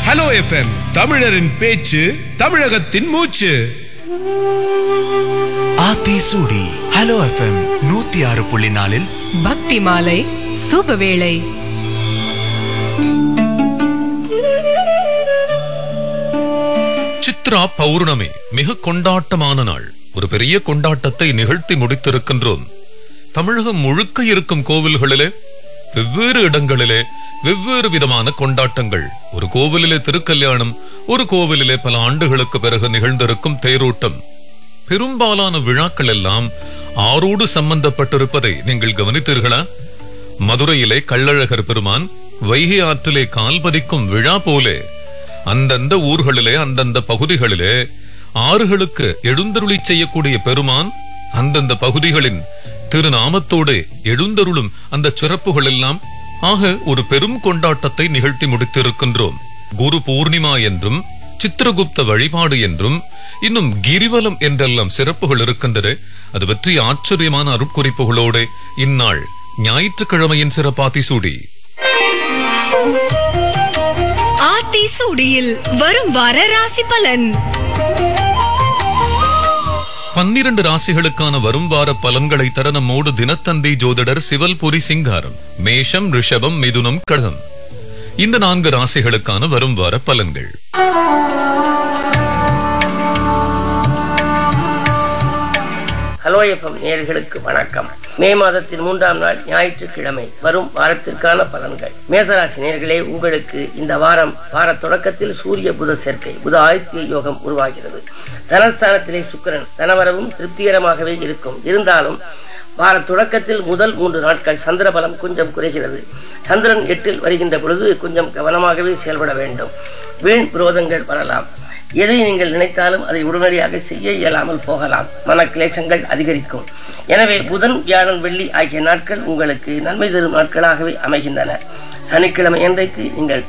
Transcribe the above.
hello FM தமிழரின் பேச்சு தமிழகத்தின் மூச்சு ஆத்தி சூடி ஹலோ எஃப்எம் நூத்தி ஆறு புள்ளி நாலில் பக்தி மாலை சுபவேளை சித்ரா பௌர்ணமி மிக கொண்டாட்டமான நாள் ஒரு பெரிய கொண்டாட்டத்தை நிகழ்த்தி முடித்திருக்கின்றோம் தமிழகம் முழுக்க இருக்கும் கோவில்களிலே வெவ்வேறு இடங்களிலே வெவ்வேறு விதமான கொண்டாட்டங்கள் ஒரு கோவிலிலே திருக்கல்யாணம் ஒரு கோவிலிலே பல ஆண்டுகளுக்கு பிறகு நிகழ்ந்திருக்கும் தேரோட்டம் பெரும்பாலான விழாக்கள் எல்லாம் ஆரோடு சம்பந்தப்பட்டிருப்பதை நீங்கள் கவனித்தீர்களா மதுரையிலே கள்ளழகர் பெருமான் வைகை ஆற்றிலே கால் பதிக்கும் விழா போலே அந்தந்த ஊர்களிலே அந்தந்த பகுதிகளிலே ஆறுகளுக்கு எழுந்தருளி செய்யக்கூடிய பெருமான் அந்தந்த பகுதிகளின் திருநாமத்தோடு எழுந்தருளும் அந்த சிறப்புகள் எல்லாம் ஆக ஒரு பெரும் கொண்டாட்டத்தை நிகழ்த்தி முடித்திருக்கின்றோம் குரு பூர்ணிமா என்றும் சித்திரகுப்த வழிபாடு என்றும் இன்னும் கிரிவலம் என்றெல்லாம் சிறப்புகள் இருக்கின்றன அது பற்றி ஆச்சரியமான அருட்குறிப்புகளோடு இந்நாள் ஞாயிற்றுக்கிழமையின் சிறப்பாத்தி சூடி ஆத்தி சூடியில் வரும் வார ராசி பலன் பன்னிரண்டு ராசிகளுக்கான வரும் வார பலன்களை தர நம்மோடு தினத்தந்தி ஜோதிடர் சிவல்புரி சிங்காரம் மேஷம் ரிஷபம் மிதுனம் கடகம் இந்த நான்கு ராசிகளுக்கான வரும் வார பலன்கள் ஹலோ எஃப்எம் நேயர்களுக்கு வணக்கம் மே மாதத்தின் மூன்றாம் நாள் ஞாயிற்றுக்கிழமை வரும் வாரத்திற்கான பலன்கள் மேசராசி நேயர்களே உங்களுக்கு இந்த வாரம் வார தொடக்கத்தில் சூரிய புத சேர்க்கை புத ஆதித்ய யோகம் உருவாகிறது தனஸ்தானத்திலே சுக்கிரன் தனவரவும் திருப்திகரமாகவே இருக்கும் இருந்தாலும் வார தொடக்கத்தில் முதல் மூன்று நாட்கள் சந்திரபலம் கொஞ்சம் குறைகிறது சந்திரன் எட்டில் வருகின்ற பொழுது கொஞ்சம் கவனமாகவே செயல்பட வேண்டும் வீண் விரோதங்கள் வரலாம் எதை நீங்கள் நினைத்தாலும் அதை உடனடியாக செய்ய இயலாமல் போகலாம் மன கிளேசங்கள் அதிகரிக்கும் எனவே புதன் வியாழன் வெள்ளி ஆகிய நாட்கள் உங்களுக்கு நன்மை தரும் நாட்களாகவே அமைகின்றன சனிக்கிழமை அன்றைக்கு நீங்கள்